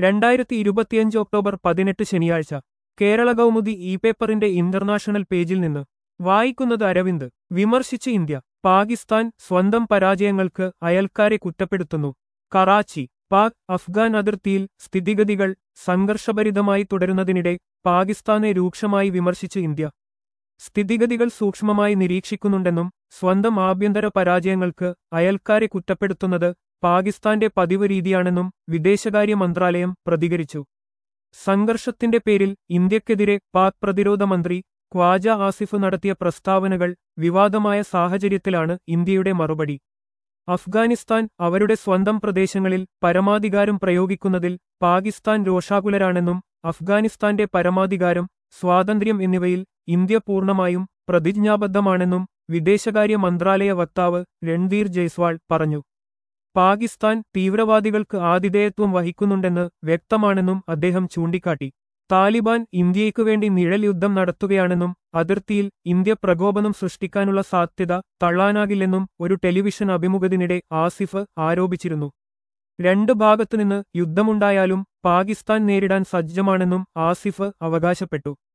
രണ്ടായിരത്തി ഇരുപത്തിയഞ്ച് ഒക്ടോബർ പതിനെട്ട് ശനിയാഴ്ച കേരള കൗമുദി ഇ പേപ്പറിന്റെ ഇന്റർനാഷണൽ പേജിൽ നിന്ന് വായിക്കുന്നത് അരവിന്ദ് വിമർശിച്ച് ഇന്ത്യ പാകിസ്ഥാൻ സ്വന്തം പരാജയങ്ങൾക്ക് അയൽക്കാരെ കുറ്റപ്പെടുത്തുന്നു കറാച്ചി പാക് അഫ്ഗാൻ അതിർത്തിയിൽ സ്ഥിതിഗതികൾ സംഘർഷഭരിതമായി തുടരുന്നതിനിടെ പാകിസ്ഥാനെ രൂക്ഷമായി വിമർശിച്ച് ഇന്ത്യ സ്ഥിതിഗതികൾ സൂക്ഷ്മമായി നിരീക്ഷിക്കുന്നുണ്ടെന്നും സ്വന്തം ആഭ്യന്തര പരാജയങ്ങൾക്ക് അയൽക്കാരെ കുറ്റപ്പെടുത്തുന്നത് പാകിസ്ഥാന്റെ പതിവ് രീതിയാണെന്നും വിദേശകാര്യ മന്ത്രാലയം പ്രതികരിച്ചു സംഘർഷത്തിന്റെ പേരിൽ ഇന്ത്യക്കെതിരെ പാക് പ്രതിരോധ മന്ത്രി ഖ്വാജ ആസിഫ് നടത്തിയ പ്രസ്താവനകൾ വിവാദമായ സാഹചര്യത്തിലാണ് ഇന്ത്യയുടെ മറുപടി അഫ്ഗാനിസ്ഥാൻ അവരുടെ സ്വന്തം പ്രദേശങ്ങളിൽ പരമാധികാരം പ്രയോഗിക്കുന്നതിൽ പാകിസ്ഥാൻ രോഷാകുലരാണെന്നും അഫ്ഗാനിസ്ഥാന്റെ പരമാധികാരം സ്വാതന്ത്ര്യം എന്നിവയിൽ ഇന്ത്യ പൂർണ്ണമായും പ്രതിജ്ഞാബദ്ധമാണെന്നും വിദേശകാര്യ മന്ത്രാലയ വക്താവ് രൺധീർ ജയ്സ്വാൾ പറഞ്ഞു പാകിസ്ഥാൻ തീവ്രവാദികൾക്ക് ആതിഥേയത്വം വഹിക്കുന്നുണ്ടെന്ന് വ്യക്തമാണെന്നും അദ്ദേഹം ചൂണ്ടിക്കാട്ടി താലിബാൻ ഇന്ത്യയ്ക്കു വേണ്ടി നിഴൽ യുദ്ധം നടത്തുകയാണെന്നും അതിർത്തിയിൽ ഇന്ത്യ പ്രകോപനം സൃഷ്ടിക്കാനുള്ള സാധ്യത തള്ളാനാകില്ലെന്നും ഒരു ടെലിവിഷൻ അഭിമുഖത്തിനിടെ ആസിഫ് ആരോപിച്ചിരുന്നു രണ്ട് ഭാഗത്തുനിന്ന് യുദ്ധമുണ്ടായാലും പാകിസ്ഥാൻ നേരിടാൻ സജ്ജമാണെന്നും ആസിഫ് അവകാശപ്പെട്ടു